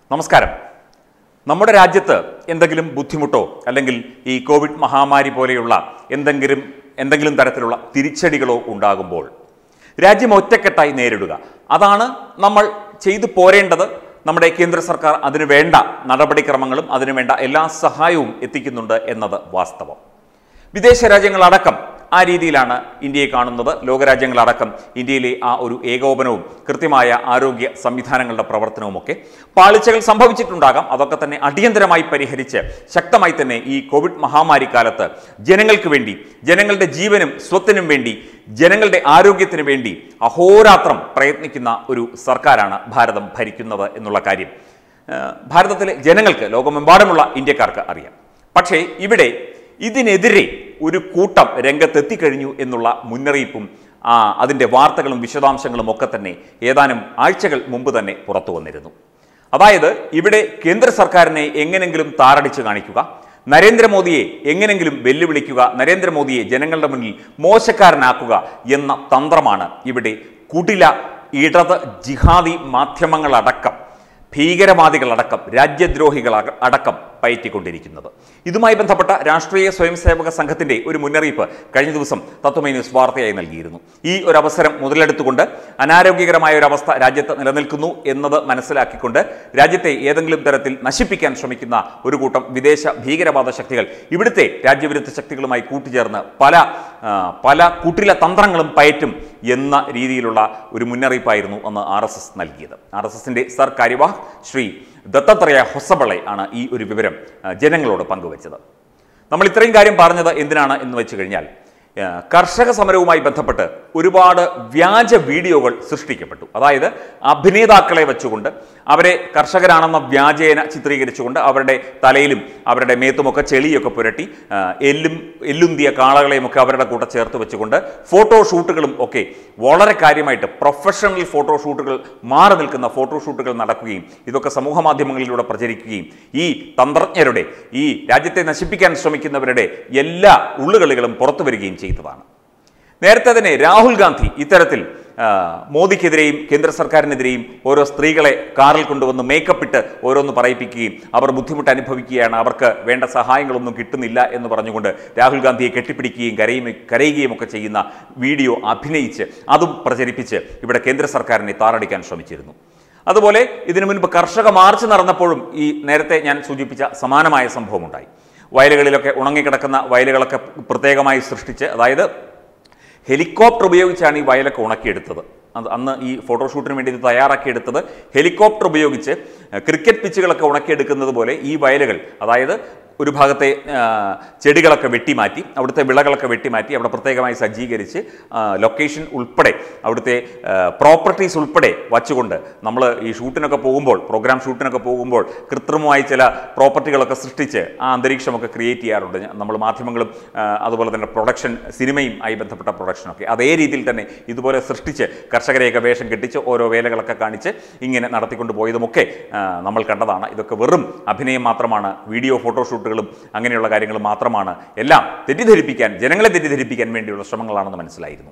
നമസ്കാരം നമ്മുടെ രാജ്യത്ത് എന്തെങ്കിലും ബുദ്ധിമുട്ടോ അല്ലെങ്കിൽ ഈ കോവിഡ് മഹാമാരി പോലെയുള്ള എന്തെങ്കിലും എന്തെങ്കിലും തരത്തിലുള്ള തിരിച്ചടികളോ ഉണ്ടാകുമ്പോൾ രാജ്യം ഒറ്റക്കെട്ടായി നേരിടുക അതാണ് നമ്മൾ ചെയ്തു പോരേണ്ടത് നമ്മുടെ കേന്ദ്ര സർക്കാർ അതിനു വേണ്ട നടപടിക്രമങ്ങളും അതിനു വേണ്ട എല്ലാ സഹായവും എത്തിക്കുന്നുണ്ട് എന്നത് വാസ്തവം വിദേശ രാജ്യങ്ങളടക്കം ആ രീതിയിലാണ് ഇന്ത്യയെ കാണുന്നത് ലോകരാജ്യങ്ങളടക്കം ഇന്ത്യയിലെ ആ ഒരു ഏകോപനവും കൃത്യമായ ആരോഗ്യ സംവിധാനങ്ങളുടെ പ്രവർത്തനവുമൊക്കെ പാളിച്ചകൾ സംഭവിച്ചിട്ടുണ്ടാകാം അതൊക്കെ തന്നെ അടിയന്തരമായി പരിഹരിച്ച് ശക്തമായി തന്നെ ഈ കോവിഡ് മഹാമാരി കാലത്ത് ജനങ്ങൾക്ക് വേണ്ടി ജനങ്ങളുടെ ജീവനും സ്വത്തിനും വേണ്ടി ജനങ്ങളുടെ ആരോഗ്യത്തിന് വേണ്ടി അഹോരാത്രം പ്രയത്നിക്കുന്ന ഒരു സർക്കാരാണ് ഭാരതം ഭരിക്കുന്നത് എന്നുള്ള കാര്യം ഏഹ് ഭാരതത്തിലെ ജനങ്ങൾക്ക് ലോകമെമ്പാടുമുള്ള ഇന്ത്യക്കാർക്ക് അറിയാം പക്ഷേ ഇവിടെ ഇതിനെതിരെ ഒരു കൂട്ടം രംഗത്തെത്തിക്കഴിഞ്ഞു എന്നുള്ള മുന്നറിയിപ്പും ആ, അതിൻ്റെ വാർത്തകളും വിശദാംശങ്ങളും ഒക്കെ തന്നെ ഏതാനും ആഴ്ചകൾ മുമ്പ് തന്നെ പുറത്തു വന്നിരുന്നു അതായത് ഇവിടെ കേന്ദ്ര സർക്കാരിനെ എങ്ങനെങ്കിലും താറടിച്ച് കാണിക്കുക നരേന്ദ്രമോദിയെ എങ്ങനെങ്കിലും വെല്ലുവിളിക്കുക നരേന്ദ്രമോദിയെ ജനങ്ങളുടെ മുന്നിൽ മോശക്കാരനാക്കുക എന്ന തന്ത്രമാണ് ഇവിടെ കുടില ഇടത് ജിഹാദി മാധ്യമങ്ങളടക്കം ഭീകരവാദികളടക്കം രാജ്യദ്രോഹികൾ അക- അടക്കം പയറ്റിക്കൊണ്ടിരിക്കുന്നത് ഇതുമായി ബന്ധപ്പെട്ട രാഷ്ട്രീയ സ്വയംസേവക സംഘത്തിന്റെ ഒരു മുന്നറിയിപ്പ് കഴിഞ്ഞ ദിവസം തത്വമൈ ന്യൂസ് വാർത്തയായി നൽകിയിരുന്നു ഈ ഒരു അവസരം മുതലെടുത്തുകൊണ്ട് അനാരോഗ്യകരമായ ഒരു അവസ്ഥ രാജ്യത്ത് നിലനിൽക്കുന്നു എന്നത് മനസ്സിലാക്കിക്കൊണ്ട് രാജ്യത്തെ ഏതെങ്കിലും തരത്തിൽ നശിപ്പിക്കാൻ ശ്രമിക്കുന്ന ഒരു കൂട്ടം വിദേശ ഭീകരവാദ ശക്തികൾ ഇവിടുത്തെ രാജ്യവിരുദ്ധ ശക്തികളുമായി കൂട്ടുചേർന്ന് പല ആ, പല കുട്ടില തന്ത്രങ്ങളും പയറ്റും എന്ന രീതിയിലുള്ള ഒരു മുന്നറിയിപ്പായിരുന്നു അന്ന് ആർ എസ് എസ് നൽകിയത് ആർ എസ് എസിന്റെ സർ കാര്യവാഹ് ശ്രീ ദത്തത്രയ ഹൊസബളെ ആണ് ഈ ഒരു വിവരം ആ, ജനങ്ങളോട് പങ്കുവച്ചത് നമ്മൾ ഇത്രയും കാര്യം പറഞ്ഞത് എന്തിനാണ് എന്ന് വെച്ച് കഴിഞ്ഞാൽ ആ, കർഷക സമരവുമായി ബന്ധപ്പെട്ട് ഒരുപാട് വ്യാജ വീഡിയോകൾ സൃഷ്ടിക്കപ്പെട്ടു അതായത് അഭിനേതാക്കളെ വെച്ചുകൊണ്ട് അവരെ കർഷകരാണെന്ന വ്യാജേന ചിത്രീകരിച്ചുകൊണ്ട് അവരുടെ തലയിലും അവരുടെ മേത്തുമൊക്കെ ചെളിയൊക്കെ പുരട്ടി ആ, എല്ലും എല്ലുന്തിയ കാളകളെയും ഒക്കെ അവരുടെ കൂടെ ചേർത്ത് വെച്ചുകൊണ്ട് ഫോട്ടോഷൂട്ടുകളും ഒക്കെ വളരെ കാര്യമായിട്ട് പ്രൊഫഷണൽ ഫോട്ടോഷൂട്ടുകൾ മാറി നിൽക്കുന്ന ഫോട്ടോഷൂട്ടുകൾ നടക്കുകയും ഇതൊക്കെ സമൂഹ മാധ്യമങ്ങളിലൂടെ പ്രചരിക്കുകയും ഈ തന്ത്രജ്ഞരുടെ ഈ രാജ്യത്തെ നശിപ്പിക്കാൻ ശ്രമിക്കുന്നവരുടെ എല്ലാ ഉള്ളുകളികളും പുറത്തു വരികയും ചെയ്തതാണ് നേരത്തെ തന്നെ രാഹുൽ ഗാന്ധി ഇത്തരത്തിൽ ആ, മോദിക്കെതിരെയും കേന്ദ്ര സർക്കാരിനെതിരെയും ഓരോ സ്ത്രീകളെ കാറിൽ കൊണ്ടുവന്ന് മേക്കപ്പ് ഇട്ട് ഓരോന്ന് പറയിപ്പിക്കുകയും അവർ ബുദ്ധിമുട്ട് അനുഭവിക്കുകയാണ് അവർക്ക് വേണ്ട സഹായങ്ങളൊന്നും കിട്ടുന്നില്ല എന്ന് പറഞ്ഞുകൊണ്ട് രാഹുൽ ഗാന്ധിയെ കെട്ടിപ്പിടിക്കുകയും കരയും കരയുകയും ഒക്കെ ചെയ്യുന്ന വീഡിയോ അഭിനയിച്ച് അതും പ്രചരിപ്പിച്ച് ഇവിടെ കേന്ദ്ര സർക്കാരിനെ താറടിക്കാൻ ശ്രമിച്ചിരുന്നു അതുപോലെ ഇതിനു മുൻപ് കർഷക മാർച്ച് നടന്നപ്പോഴും ഈ നേരത്തെ ഞാൻ സൂചിപ്പിച്ച സമാനമായ സംഭവം ഉണ്ടായി വയലുകളിലൊക്കെ ഉണങ്ങിക്കിടക്കുന്ന വയലുകളൊക്കെ പ്രത്യേകമായി സൃഷ്ടിച്ച് അതായത് ഹെലികോപ്റ്റർ ഉപയോഗിച്ചാണ് ഈ വയലൊക്കെ ഉണക്കിയെടുത്തത് അത് അന്ന് ഈ ഫോട്ടോഷൂട്ടിന് വേണ്ടി ഇത് തയ്യാറാക്കിയെടുത്തത് ഹെലികോപ്റ്റർ ഉപയോഗിച്ച് ഏഹ്, ക്രിക്കറ്റ് പിച്ചുകളൊക്കെ ഉണക്കിയെടുക്കുന്നത് പോലെ ഈ വയലുകൾ അതായത് ഒരു ഭാഗത്തെ ആ, ചെടികളൊക്കെ വെട്ടിമാറ്റി അവിടുത്തെ വിളകളൊക്കെ വെട്ടിമാറ്റി അവിടെ പ്രത്യേകമായി സജ്ജീകരിച്ച് ആ, ലൊക്കേഷൻ ഉൾപ്പെടെ അവിടുത്തെ പ്രോപ്പർട്ടീസ് ഉൾപ്പെടെ വച്ചുകൊണ്ട് നമ്മൾ ഈ ഷൂട്ടിനൊക്കെ പോകുമ്പോൾ പ്രോഗ്രാം ഷൂട്ടിനൊക്കെ പോകുമ്പോൾ കൃത്രിമമായി ചില പ്രോപ്പർട്ടികളൊക്കെ സൃഷ്ടിച്ച് ആ അന്തരീക്ഷമൊക്കെ ക്രിയേറ്റ് ചെയ്യാറുണ്ട് നമ്മൾ മാധ്യമങ്ങളും ആ, അതുപോലെ തന്നെ പ്രൊഡക്ഷൻ സിനിമയും ആയി ബന്ധപ്പെട്ട പ്രൊഡക്ഷനൊക്കെ അതേ രീതിയിൽ തന്നെ ഇതുപോലെ സൃഷ്ടിച്ച് കർഷകരെയൊക്കെ വേഷം കെട്ടിച്ച് ഓരോ വേലകളൊക്കെ കാണിച്ച് ഇങ്ങനെ നടത്തിക്കൊണ്ട് പോയതുമൊക്കെ ആ, നമ്മൾ കണ്ടതാണ് ഇതൊക്കെ വെറും അഭിനയം മാത്രമാണ് വീഡിയോ ഫോട്ടോഷൂട്ടുകളും അങ്ങനെയുള്ള കാര്യങ്ങൾ മാത്രമാണ് എല്ലാം തെറ്റിദ്ധരിപ്പിക്കാൻ ജനങ്ങളെ തെറ്റിദ്ധരിപ്പിക്കാൻ വേണ്ടിയുള്ള ശ്രമങ്ങളാണെന്ന് മനസ്സിലായിരുന്നു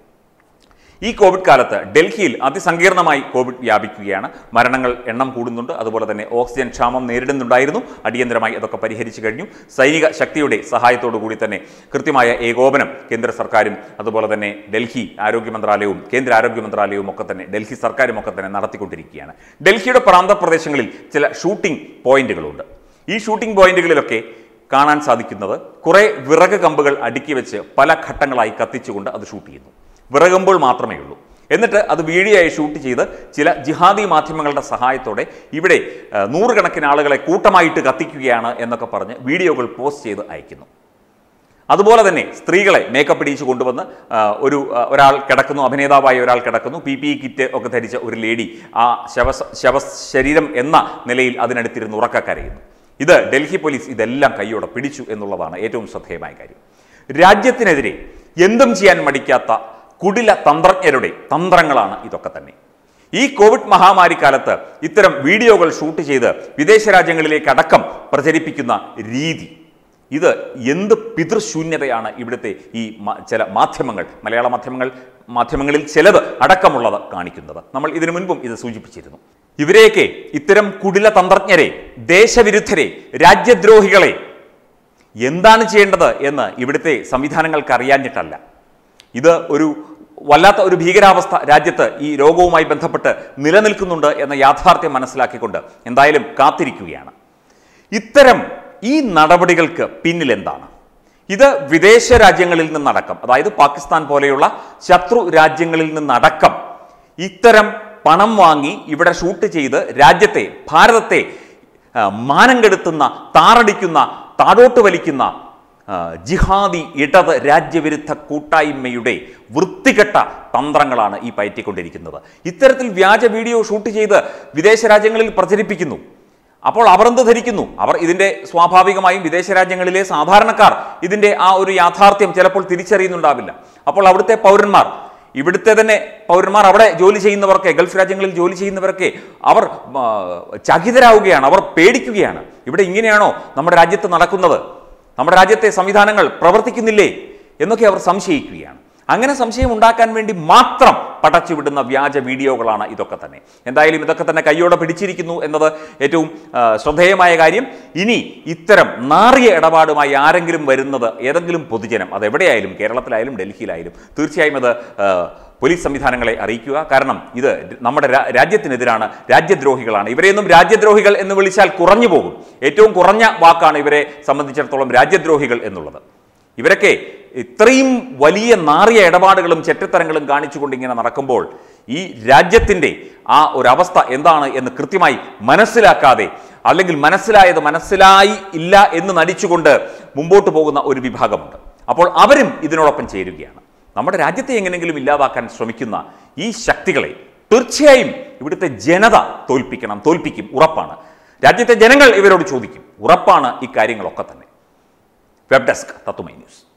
ഈ കോവിഡ് കാലത്ത് ഡൽഹിയിൽ അതിസങ്കീർണമായി കോവിഡ് വ്യാപിക്കുകയാണ് മരണങ്ങൾ എണ്ണം കൂടുന്നുണ്ട് അതുപോലെ തന്നെ ഓക്സിജൻ ക്ഷാമം നേരിടുന്നുണ്ടായിരുന്നു അടിയന്തരമായി അതൊക്കെ പരിഹരിച്ചു കഴിഞ്ഞു സൈനിക ശക്തിയുടെ സഹായത്തോടു കൂടി തന്നെ കൃത്യമായ ഏകോപനം കേന്ദ്ര സർക്കാരും അതുപോലെ തന്നെ ഡൽഹി ആരോഗ്യ മന്ത്രാലയവും കേന്ദ്ര ആരോഗ്യ മന്ത്രാലയവും ഒക്കെ തന്നെ ഡൽഹി സർക്കാരും ഒക്കെ തന്നെ നടത്തിക്കൊണ്ടിരിക്കുകയാണ് ഡൽഹിയുടെ പ്രാന്തപ്രദേശങ്ങളിൽ ചില ഷൂട്ടിംഗ് പോയിന്റുകളുണ്ട് ഈ ഷൂട്ടിംഗ് പോയിന്റുകളിലൊക്കെ കാണാൻ സാധിക്കുന്നത് കുറേ വിറക് കമ്പുകൾ അടുക്കി വെച്ച് പല ഘട്ടങ്ങളായി കത്തിച്ചുകൊണ്ട് അത് ഷൂട്ട് ചെയ്യുന്നു വിറകുമ്പോൾ മാത്രമേ ഉള്ളൂ എന്നിട്ട് അത് വീഡിയോയായി ഷൂട്ട് ചെയ്ത് ചില ജിഹാദി മാധ്യമങ്ങളുടെ സഹായത്തോടെ ഇവിടെ ആ, നൂറുകണക്കിന് ആളുകളെ കൂട്ടമായിട്ട് കത്തിക്കുകയാണ് എന്നൊക്കെ പറഞ്ഞ് വീഡിയോകൾ പോസ്റ്റ് ചെയ്ത് അയക്കുന്നു അതുപോലെ തന്നെ സ്ത്രീകളെ മേക്കപ്പ് ഇടിച്ച് കൊണ്ടുവന്ന് ആ, ഒരു ആ, ഒരാൾ കിടക്കുന്നു അഭിനേതാവായ ഒരാൾ കിടക്കുന്നു പി പി ഇ കിറ്റ് ഒക്കെ ധരിച്ച ഒരു ലേഡി ആ ശവ ശവ ശരീരം എന്ന നിലയിൽ അതിനടുത്തിരുന്ന് ഉറക്ക കരയുന്നു ഇത് ഡൽഹി പോലീസ് ഇതെല്ലാം കൈയോടെ പിടിച്ചു എന്നുള്ളതാണ് ഏറ്റവും ശ്രദ്ധേയമായ കാര്യം രാജ്യത്തിനെതിരെ എന്തും ചെയ്യാൻ മടിക്കാത്ത കുടില തന്ത്രജ്ഞരുടെ തന്ത്രങ്ങളാണ് ഇതൊക്കെ തന്നെ ഈ കോവിഡ് മഹാമാരി കാലത്ത് ഇത്തരം വീഡിയോകൾ ഷൂട്ട് ചെയ്ത് വിദേശ രാജ്യങ്ങളിലേക്ക് അടക്കം പ്രചരിപ്പിക്കുന്ന രീതി ഇത് എന്ത് പിതൃശൂന്യതയാണ് ഇവിടുത്തെ ഈ മ- ചില മാധ്യമങ്ങൾ മലയാള മാധ്യമങ്ങൾ മാധ്യമങ്ങളിൽ ചിലത് അടക്കമുള്ളത് കാണിക്കുന്നത് നമ്മൾ ഇതിനു മുൻപും ഇത് സൂചിപ്പിച്ചിരുന്നു ഇവരെയൊക്കെ ഇത്തരം കുടില തന്ത്രജ്ഞരെ ദേശവിരുദ്ധരെ രാജ്യദ്രോഹികളെ എന്താണ് ചെയ്യേണ്ടത് എന്ന് ഇവിടുത്തെ സംവിധാനങ്ങൾക്ക് അറിയാഞ്ഞിട്ടല്ല ഇത് ഒരു വല്ലാത്ത ഒരു ഭീകരാവസ്ഥ രാജ്യത്ത് ഈ രോഗവുമായി ബന്ധപ്പെട്ട് നിലനിൽക്കുന്നുണ്ട് എന്ന യാഥാർത്ഥ്യം മനസ്സിലാക്കിക്കൊണ്ട് എന്തായാലും കാത്തിരിക്കുകയാണ് ഇത്തരം ഈ നടപടികൾക്ക് പിന്നിൽ എന്താണ് ഇത് വിദേശ രാജ്യങ്ങളിൽ നിന്നടക്കം അതായത് പാകിസ്ഥാൻ പോലെയുള്ള ശത്രു രാജ്യങ്ങളിൽ നിന്നടക്കം ഇത്തരം പണം വാങ്ങി ഇവിടെ ഷൂട്ട് ചെയ്ത് രാജ്യത്തെ ഭാരതത്തെ ആ, മാനം കെടുത്തുന്ന താറടിക്കുന്ന താഴോട്ട് വലിക്കുന്ന ആ, ജിഹാദി ഇടത് രാജ്യവിരുദ്ധ കൂട്ടായ്മയുടെ വൃത്തികെട്ട തന്ത്രങ്ങളാണ് ഈ പയറ്റിക്കൊണ്ടിരിക്കുന്നത് ഇത്തരത്തിൽ വ്യാജ വീഡിയോ ഷൂട്ട് ചെയ്ത് വിദേശ രാജ്യങ്ങളിൽ പ്രചരിപ്പിക്കുന്നു അപ്പോൾ അവർ എന്ത് ധരിക്കുന്നു അവർ ഇതിന്റെ സ്വാഭാവികമായും വിദേശ രാജ്യങ്ങളിലെ സാധാരണക്കാർ ഇതിന്റെ ആ ഒരു യാഥാർത്ഥ്യം ചിലപ്പോൾ തിരിച്ചറിയുന്നുണ്ടാവില്ല അപ്പോൾ അവിടുത്തെ പൗരന്മാർ ഇവിടുത്തെ തന്നെ പൗരന്മാർ അവിടെ ജോലി ചെയ്യുന്നവർക്ക് ഗൾഫ് രാജ്യങ്ങളിൽ ജോലി ചെയ്യുന്നവരൊക്കെ അവർ ആ, ചകിതരാവുകയാണ് അവർ പേടിക്കുകയാണ് ഇവിടെ ഇങ്ങനെയാണോ നമ്മുടെ രാജ്യത്ത് നടക്കുന്നത് നമ്മുടെ രാജ്യത്തെ സംവിധാനങ്ങൾ പ്രവർത്തിക്കുന്നില്ലേ എന്നൊക്കെ അവർ സംശയിക്കുകയാണ് അങ്ങനെ സംശയം ഉണ്ടാക്കാൻ വേണ്ടി മാത്രം പടച്ചുവിടുന്ന വ്യാജ വീഡിയോകളാണ് ഇതൊക്കെ തന്നെ എന്തായാലും ഇതൊക്കെ തന്നെ കയ്യോടെ പിടിച്ചിരിക്കുന്നു എന്നത് ഏറ്റവും ആ, ശ്രദ്ധേയമായ കാര്യം ഇനി ഇത്തരം നാറിയ ഇടപാടുമായി ആരെങ്കിലും വരുന്നത് ഏതെങ്കിലും പൊതുജനം അതെവിടെയായാലും കേരളത്തിലായാലും ഡൽഹിയിലായാലും തീർച്ചയായും അത് ആ, പോലീസ് സംവിധാനങ്ങളെ അറിയിക്കുക കാരണം ഇത് നമ്മുടെ രാ- രാജ്യത്തിനെതിരാണ് രാജ്യദ്രോഹികളാണ് ഇവരെയൊന്നും രാജ്യദ്രോഹികൾ എന്ന് വിളിച്ചാൽ കുറഞ്ഞു പോകും ഏറ്റവും കുറഞ്ഞ വാക്കാണ് ഇവരെ സംബന്ധിച്ചിടത്തോളം രാജ്യദ്രോഹികൾ എന്നുള്ളത് ഇവരൊക്കെ ഇത്രയും വലിയ നാറിയ ഇടപാടുകളും ചെറ്റത്തരങ്ങളും കാണിച്ചുകൊണ്ട് ഇങ്ങനെ നടക്കുമ്പോൾ ഈ രാജ്യത്തിൻ്റെ ആ ഒരു അവസ്ഥ എന്താണ് എന്ന് കൃത്യമായി മനസ്സിലാക്കാതെ അല്ലെങ്കിൽ മനസ്സിലായത് മനസ്സിലായി ഇല്ല എന്ന് നടിച്ചുകൊണ്ട് മുമ്പോട്ട് പോകുന്ന ഒരു വിഭാഗമുണ്ട് അപ്പോൾ അവരും ഇതിനോടൊപ്പം ചേരുകയാണ് നമ്മുടെ രാജ്യത്തെ എങ്ങനെയെങ്കിലും ഇല്ലാതാക്കാൻ ശ്രമിക്കുന്ന ഈ ശക്തികളെ തീർച്ചയായും ഇവിടുത്തെ ജനത തോൽപ്പിക്കണം തോൽപ്പിക്കും ഉറപ്പാണ് രാജ്യത്തെ ജനങ്ങൾ ഇവരോട് ചോദിക്കും ഉറപ്പാണ് ഈ കാര്യങ്ങളൊക്കെ തന്നെ വെബ് ഡെസ്ക് തത്തുമൈ ന്യൂസ്